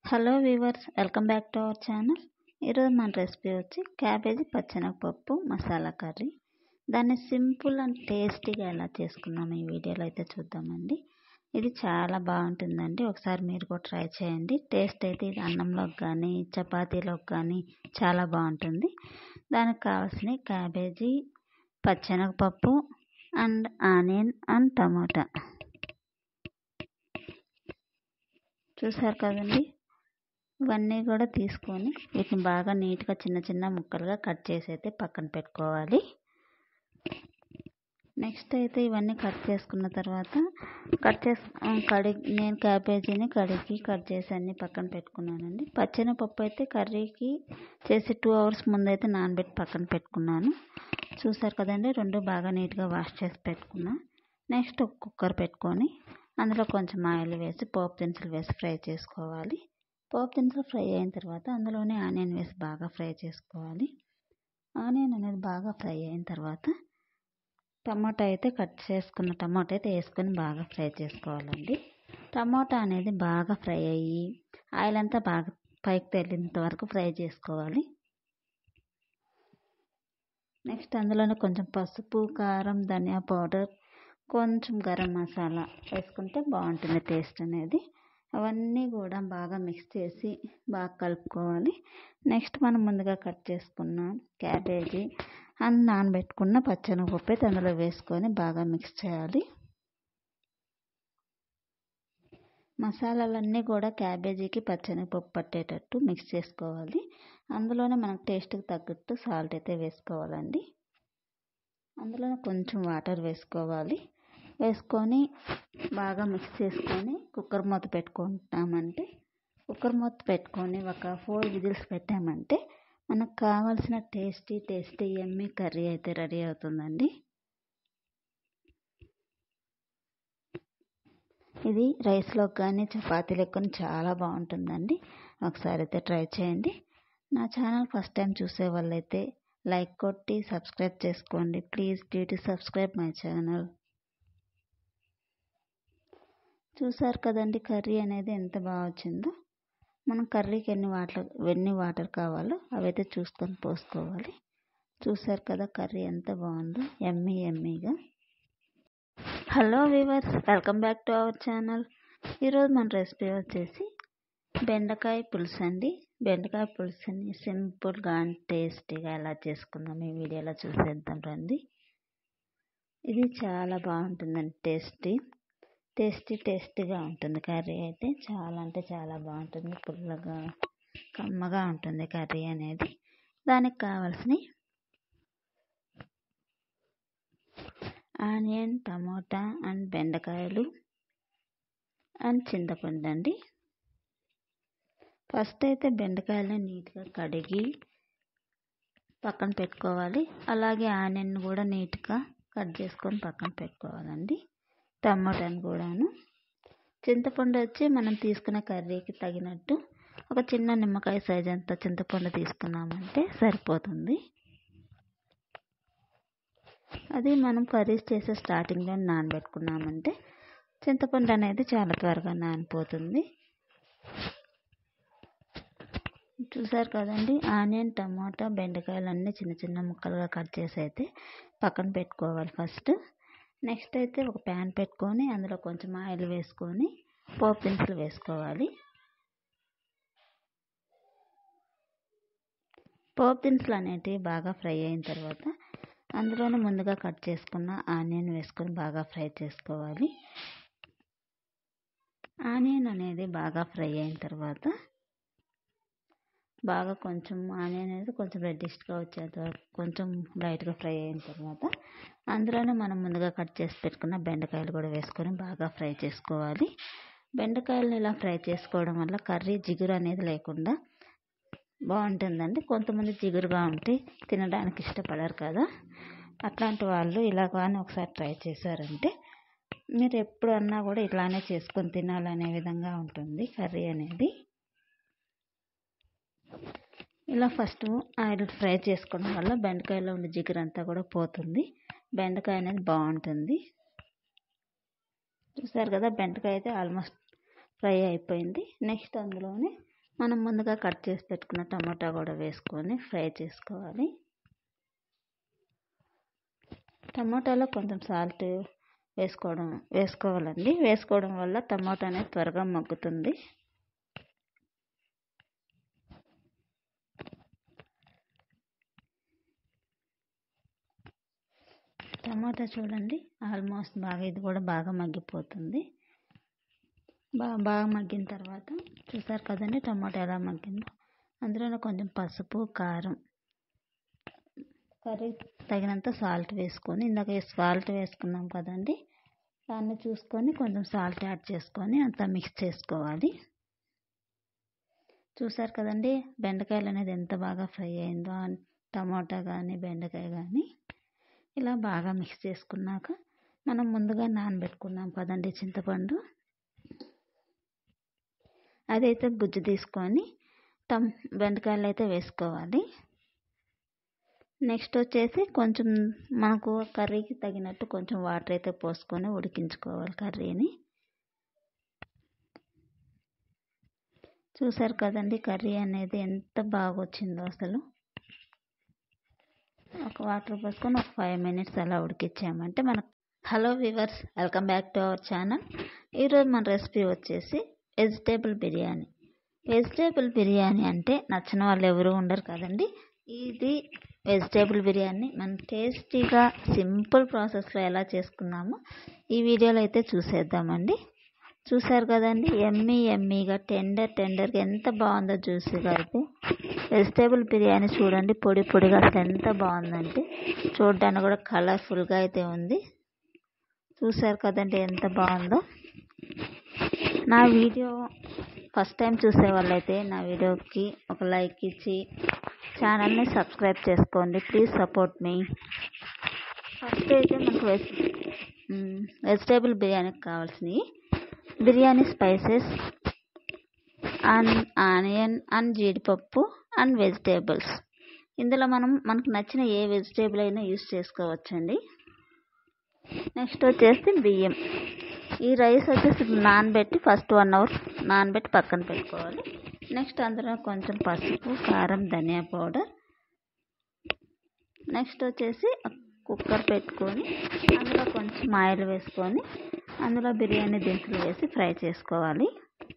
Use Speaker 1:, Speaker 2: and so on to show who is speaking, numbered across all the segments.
Speaker 1: hello viewers welcome back to our channel ఈరోజు మన recipe వచ్చి క్యాబేజీ పచ్చెనగపప్పు మసాలా కర్రీ దాన్ని సింపుల్ అండ్ టేస్టీగా ఎలా చేసుకుందాం ఈ వీడియోలో అయితే చూద్దామండి ఇది చాలా బాగుంటుందండి ఒకసారి మీరు కూడా ట్రై చేయండి టేస్ట్ అయితే ఇది అన్నంలోకి కానీ చపాతీలోకి కానీ చాలా బాగుంటుంది దానికి కావాల్సిన క్యాబేజీ పచ్చెనగపప్పు అండ్ ఆనియన్ అండ్ టమాటా చూసారు కదండి ఇవన్నీ కూడా తీసుకొని వీటిని బాగా నీట్గా చిన్న చిన్న ముక్కలుగా కట్ చేసి అయితే పక్కన పెట్టుకోవాలి నెక్స్ట్ అయితే ఇవన్నీ కట్ చేసుకున్న తర్వాత కట్ చేసి కడిగి నేను క్యాబేజీని కడిగి కట్ చేసి అన్నీ పక్కన పెట్టుకున్నానండి పచ్చెనపప్పు అయితే కర్రీకి చేసి టూ అవర్స్ ముందైతే నానబెట్టి పక్కన పెట్టుకున్నాను చూసారు కదండి రెండు బాగా నీట్గా వాష్ చేసి పెట్టుకున్నా నెక్స్ట్ ఒక కుక్కర్ పెట్టుకొని అందులో కొంచెం ఆయిల్ వేసి పోపు దినుసులు వేసి ఫ్రై చేసుకోవాలి పోపు దినుసులు ఫ్రై అయిన తర్వాత అందులోనే ఆనియన్ వేసి బాగా ఫ్రై చేసుకోవాలి ఆనియన్ అనేది బాగా ఫ్రై అయిన తర్వాత టమాటా అయితే కట్ చేసుకున్న టమాటా అయితే వేసుకొని బాగా ఫ్రై చేసుకోవాలండి టమాటా అనేది బాగా ఫ్రై అయ్యి ఆయిల్ అంతా బాగా పైకి తేలినంత వరకు ఫ్రై చేసుకోవాలి నెక్స్ట్ అందులోనే కొంచెం పసుపు కారం ధనియా పౌడర్ కొంచెం గరం మసాలా వేసుకుంటే బాగుంటుంది టేస్ట్ అనేది అవన్నీ కూడా బాగా మిక్స్ చేసి బాగా కలుపుకోవాలి నెక్స్ట్ మనం ముందుగా కట్ చేసుకున్న క్యాబేజీ అండ్ నానబెట్టుకున్న పచ్చెనగపప్పు అయితే అందులో వేసుకొని బాగా మిక్స్ చేయాలి మసాలాలన్నీ కూడా క్యాబేజీకి పచ్చెనగపప్పు పట్టేటట్టు మిక్స్ చేసుకోవాలి అందులోనే మనకు టేస్ట్కి తగ్గట్టు సాల్ట్ అయితే వేసుకోవాలండి అందులోనే కొంచెం వాటర్ వేసుకోవాలి వేసుకొని బాగా మిక్స్ చేసుకొని కుక్కర్ మూత పెట్టుకుంటామంటే కుక్కర్ మూత పెట్టుకొని ఒక ఫోర్ విజిల్స్ పెట్టామంటే మనకు కావాల్సిన టేస్టీ టేస్టీ ఎమ్మి కర్రీ అయితే రెడీ అవుతుందండి ఇది రైస్లోకి కానీ చపాతీలకు కానీ చాలా బాగుంటుందండి ఒకసారి అయితే ట్రై చేయండి నా ఛానల్ ఫస్ట్ టైం చూసే వాళ్ళైతే లైక్ కొట్టి సబ్స్క్రైబ్ చేసుకోండి ప్లీజ్ డ్యూటీ సబ్స్క్రైబ్ మై ఛానల్ చూసారు కదండి కర్రీ అనేది ఎంత బాగా వచ్చిందో మనం కర్రీకి ఎన్ని వాటర్ ఎన్ని వాటర్ కావాలో అవైతే చూసుకొని పోసుకోవాలి చూసారు కదా కర్రీ ఎంత బాగుందో ఎమ్మీ ఎమ్మీగా hello viewers welcome back to our channel ఈరోజు మన రెసిపీ వచ్చేసి బెండకాయ పులుసు అండి బెండకాయ పులుసుని సింపుల్గా అండ్ టేస్టీగా ఎలా చేసుకుందాం ఈ వీడియోలో చూసేద్దాం రండి ఇది చాలా బాగుంటుందండి టేస్టీ టేస్టీ టేస్టీగా ఉంటుంది కర్రీ అయితే చాలా అంటే చాలా బాగుంటుంది పుల్లగా కమ్మగా ఉంటుంది కర్రీ అనేది దానికి కావాల్సిన ఆనియన్ టమోటా అండ్ బెండకాయలు అండ్ చింతపండు అండి ఫస్ట్ అయితే బెండకాయలని నీట్గా కడిగి పక్కన పెట్టుకోవాలి అలాగే ఆనియన్ కూడా నీట్గా కట్ చేసుకొని పక్కన పెట్టుకోవాలండి టమాటాను కూడాను చింతపండు వచ్చి మనం తీసుకున్న కర్రీకి తగినట్టు ఒక చిన్న నిమ్మకాయ సైజ్ అంత చింతపండు తీసుకున్నామంటే సరిపోతుంది అది మనం కర్రీస్ చేసే స్టార్టింగ్లో నానబెట్టుకున్నామంటే చింతపండు అనేది చాలా త్వరగా నానిపోతుంది చూసారు కదండి ఆనియన్ టమాటా బెండకాయలు అన్నీ చిన్న చిన్న ముక్కలుగా కట్ చేసి అయితే పక్కన పెట్టుకోవాలి ఫస్ట్ నెక్స్ట్ అయితే ఒక ప్యాన్ పెట్టుకొని అందులో కొంచెం ఆయిల్ వేసుకొని పోపు దినుసులు వేసుకోవాలి పోపు దినుసులు అనేటివి బాగా ఫ్రై అయిన తర్వాత అందులోనే ముందుగా కట్ చేసుకున్న ఆనియన్ వేసుకొని బాగా ఫ్రై చేసుకోవాలి ఆనియన్ అనేది బాగా ఫ్రై అయిన తర్వాత బాగా కొంచెం ఆనియన్ అనేది కొంచెం రెడ్డిష్గా వచ్చేంత వరకు కొంచెం లైట్గా ఫ్రై అయిన తర్వాత అందులోనే మనం ముందుగా కట్ చేసి పెట్టుకున్న బెండకాయలు కూడా వేసుకొని బాగా ఫ్రై చేసుకోవాలి బెండకాయలు ఇలా ఫ్రై చేసుకోవడం వల్ల కర్రీ జిగురు అనేది లేకుండా బాగుంటుందండి కొంతమంది జిగురుగా ఉంటే తినడానికి ఇష్టపడరు కదా అట్లాంటి వాళ్ళు ఇలా కానీ ఒకసారి ట్రై చేశారంటే మీరు ఎప్పుడు అన్నా కూడా ఇట్లానే చేసుకొని తినాలనే విధంగా ఉంటుంది కర్రీ అనేది ఇలా ఫస్ట్ ఆయిల్ ఫ్రై చేసుకోవడం వల్ల బెండకాయలో ఉండే జిగురు అంతా కూడా పోతుంది బెండకాయ అనేది బాగుంటుంది చూసారు కదా బెండకాయ అయితే ఆల్మోస్ట్ ఫ్రై అయిపోయింది నెక్స్ట్ అందులోనే మనం ముందుగా కట్ చేసి పెట్టుకున్న టమాటా కూడా వేసుకొని ఫ్రై చేసుకోవాలి టమాటాలో కొంచెం సాల్ట్ వేసుకోవడం వేసుకోవాలండి వేసుకోవడం వల్ల టమాటా అనేది త్వరగా మగ్గుతుంది టమాటా చూడండి ఆల్మోస్ట్ బాగా ఇది కూడా బాగా మగ్గిపోతుంది బాగా బాగా మగ్గిన తర్వాత చూసారు కదండి టమాటా ఎలా మగ్గిందో అందులోనే కొంచెం పసుపు కారం కర్రీ తగినంత సాల్ట్ వేసుకొని ఇందాక సాల్ట్ వేసుకున్నాం కదండి దాన్ని చూసుకొని కొంచెం సాల్ట్ యాడ్ చేసుకొని అంతా మిక్స్ చేసుకోవాలి చూసారు కదండి బెండకాయలు అనేది ఎంత బాగా ఫ్రై అయిందో టమాటా కానీ బెండకాయ కానీ ఇలా బాగా మిక్స్ చేసుకున్నాక మనం ముందుగా నానబెట్టుకున్నాం కదండి చింతపండు అదైతే గుజ్జు తీసుకొని టమ్ బెండకాయలు అయితే వేసుకోవాలి నెక్స్ట్ వచ్చేసి కొంచెం మనకు కర్రీకి తగినట్టు కొంచెం వాటర్ అయితే పోసుకొని ఉడికించుకోవాలి కర్రీని చూసారు కదండి కర్రీ అనేది ఎంత బాగా వచ్చిందో అసలు ఒక వాటర్ పోసుకొని ఒక ఫైవ్ మినిట్స్ అలా ఉడికించామంటే మనకు hello viewers welcome back to our channel ఈరోజు మన రెసిపీ వచ్చేసి వెజిటేబుల్ బిర్యానీ వెజిటేబుల్ బిర్యానీ అంటే నచ్చిన వాళ్ళు ఎవరు ఉండరు కదండి ఇది వెజిటేబుల్ బిర్యానీ మనం టేస్టీగా సింపుల్ ప్రాసెస్లో ఎలా చేసుకున్నామో ఈ వీడియోలో అయితే చూసేద్దామండి చూసారు కదండి ఎమ్మీ ఎమ్మీగా టెండర్ టెండర్గా ఎంత బాగుందో జ్యూసీగా అయితే వెజిటేబుల్ బిర్యానీ చూడండి పొడి పొడిగా అసలు ఎంత బాగుందంటే చూడడానికి కూడా కలర్ఫుల్గా అయితే ఉంది చూసారు కదండి ఎంత బాగుందో నా వీడియో ఫస్ట్ టైం చూసే వాళ్ళైతే నా వీడియోకి ఒక లైక్ ఇచ్చి ఛానల్ని సబ్స్క్రైబ్ చేసుకోండి ప్లీజ్ సపోర్ట్ మీ ఫస్ట్ అయితే మనకు వెజ్ వెజిటేబుల్ బిర్యానీకి కావాల్సినవి biryani spices and onion and జీడిపప్పు అండ్ వెజిటేబుల్స్ ఇందులో మనం మనకు నచ్చిన ఏ వెజిటేబుల్ అయినా యూస్ చేసుకోవచ్చండి నెక్స్ట్ వచ్చేసి బియ్యం ఈ రైస్ వచ్చేసి నానబెట్టి ఫస్ట్ వన్ అవర్ నానబెట్టి పక్కన పెట్టుకోవాలి నెక్స్ట్ అందులో కొంచెం పసుపు కారం ధనియా పౌడర్ నెక్స్ట్ వచ్చేసి కుక్కర్ పెట్టుకొని అందులో కొంచెం ఆయిల్ వేసుకొని అందులో బిర్యానీ దినుసులు వేసి ఫ్రై చేసుకోవాలి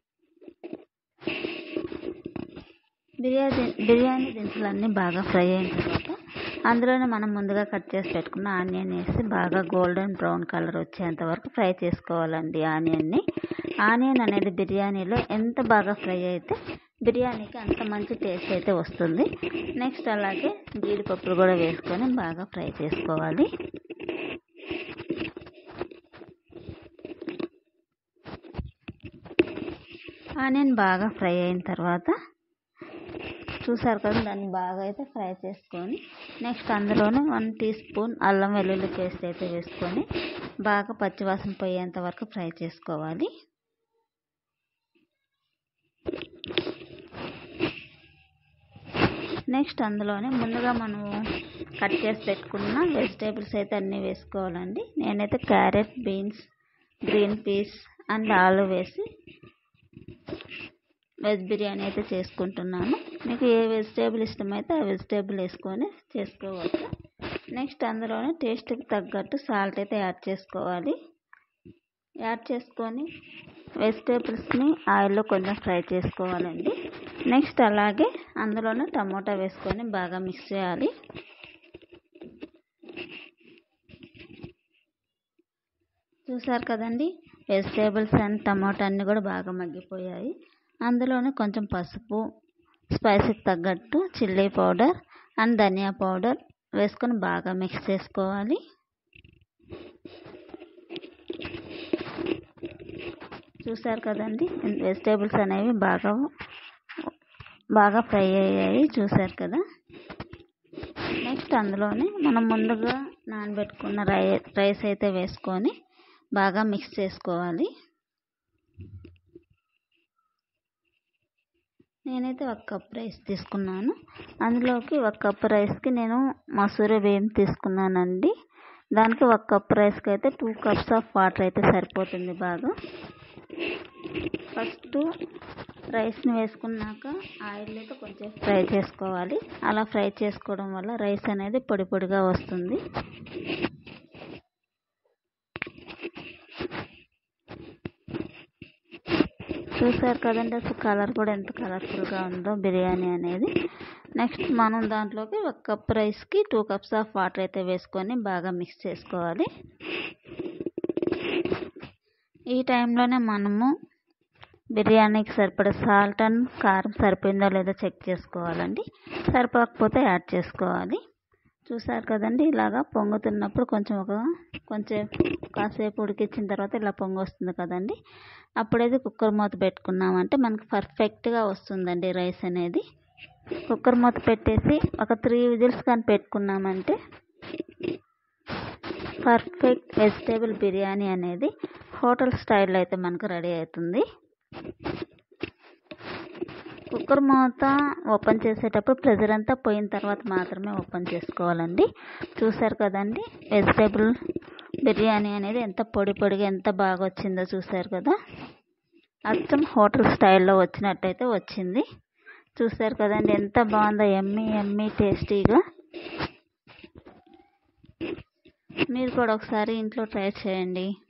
Speaker 1: బిర్యానీ బిర్యానీ దినుసులు అన్నీ బాగా ఫ్రై అయిన తర్వాత అందులోనే మనం ముందుగా కట్ చేసి పెట్టుకున్న ఆనియన్ వేసి బాగా గోల్డెన్ బ్రౌన్ కలర్ వచ్చేంత వరకు ఫ్రై చేసుకోవాలండి ఆనియన్ని ఆనియన్ అనేది బిర్యానీలో ఎంత బాగా ఫ్రై అయితే బిర్యానీకి అంత మంచి టేస్ట్ అయితే వస్తుంది నెక్స్ట్ అలాగే జీడిపప్పులు కూడా వేసుకొని బాగా ఫ్రై చేసుకోవాలి ఆనియన్ బాగా ఫ్రై అయిన తర్వాత చూసారు కదా దాన్ని బాగా అయితే ఫ్రై చేసుకొని నెక్స్ట్ అందులోనే వన్ టీ స్పూన్ అల్లం వెల్లుల్లి పేస్ట్ అయితే వేసుకొని బాగా పచ్చివాసన పోయేంత వరకు ఫ్రై చేసుకోవాలి నెక్స్ట్ అందులోనే ముందుగా మనము కట్ చేసి పెట్టుకున్న వెజిటేబుల్స్ అయితే అన్నీ వేసుకోవాలండి నేనైతే carrot beans green peas and ఆలు వేసి వెజ్ బిర్యానీ అయితే చేసుకుంటున్నాను మీకు ఏ వెజిటేబుల్ ఇష్టమైతే ఆ వెజిటేబుల్ వేసుకొని చేసుకోవచ్చు నెక్స్ట్ అందులోనే టేస్ట్కి తగ్గట్టు సాల్ట్ అయితే యాడ్ చేసుకోవాలి యాడ్ చేసుకొని వెజిటేబుల్స్ని ఆయిల్లో కొంచెం ఫ్రై చేసుకోవాలండి నెక్స్ట్ అలాగే అందులోనే టమోటా వేసుకొని బాగా మిక్స్ చేయాలి చూసారు కదండి వెజిటేబుల్స్ అండ్ టమాటా అన్నీ కూడా బాగా మగ్గిపోయాయి అందులోనే కొంచెం పసుపు స్పైసీకి తగ్గట్టు చిల్లీ పౌడర్ అండ్ ధనియా పౌడర్ వేసుకొని బాగా మిక్స్ చేసుకోవాలి చూసారు కదండి వెజిటేబుల్స్ అనేవి బాగా బాగా ఫ్రై అయ్యాయి చూసారు కదా నెక్స్ట్ అందులోనే మనం ముందుగా నానబెట్టుకున్న రై రైస్ అయితే వేసుకొని బాగా మిక్స్ చేసుకోవాలి నేనైతే ఒక కప్ రైస్ తీసుకున్నాను అందులోకి ఒక కప్ రైస్కి నేను మసూర బియ్యం తీసుకున్నానండి దానికి ఒక కప్ రైస్కి అయితే టూ కప్స్ ఆఫ్ వాటర్ అయితే సరిపోతుంది బాగా ఫస్ట్ రైస్ని వేసుకున్నాక ఆయిల్తో కొంచెం ఫ్రై చేసుకోవాలి అలా ఫ్రై చేసుకోవడం వల్ల రైస్ అనేది పొడి పొడిగా వస్తుంది చూసారు కదండి అసలు కలర్ కూడా ఎంత కలర్ఫుల్గా ఉందో బిర్యానీ అనేది నెక్స్ట్ మనం దాంట్లోకి ఒక కప్ రైస్కి టూ కప్స్ ఆఫ్ వాటర్ అయితే వేసుకొని బాగా మిక్స్ చేసుకోవాలి ఈ టైంలోనే మనము బిర్యానీకి సరిపడే సాల్ట్ అండ్ కారం సరిపోయిందో లేదో చెక్ చేసుకోవాలండి సరిపోకపోతే యాడ్ చేసుకోవాలి చూసారు కదండి ఇలాగా పొంగుతున్నప్పుడు కొంచెం ఒక కొంచెం కాసేపు ఉడికించిన తర్వాత ఇలా పొంగు వస్తుంది కదండి అప్పుడైతే కుక్కర్ మూత పెట్టుకున్నామంటే మనకి పర్ఫెక్ట్గా వస్తుందండి రైస్ అనేది కుక్కర్ మూత పెట్టేసి ఒక త్రీ విజిల్స్ కానీ పెట్టుకున్నామంటే పర్ఫెక్ట్ వెజిటేబుల్ బిర్యానీ అనేది హోటల్ స్టైల్లో అయితే మనకు రెడీ అవుతుంది కుక్కర్ మూత ఓపెన్ చేసేటప్పుడు ప్రెజర్ అంతా పోయిన తర్వాత మాత్రమే ఓపెన్ చేసుకోవాలండి చూసారు కదండి వెజిటేబుల్ బిర్యానీ అనేది ఎంత పొడి పొడిగా ఎంత బాగా వచ్చిందో చూసారు కదా అచ్చం హోటల్ స్టైల్లో వచ్చినట్టయితే వచ్చింది చూసారు కదండి ఎంత బాగుందో ఎమ్మి ఎమ్మి టేస్టీగా మీరు కూడా ఒకసారి ఇంట్లో ట్రై చేయండి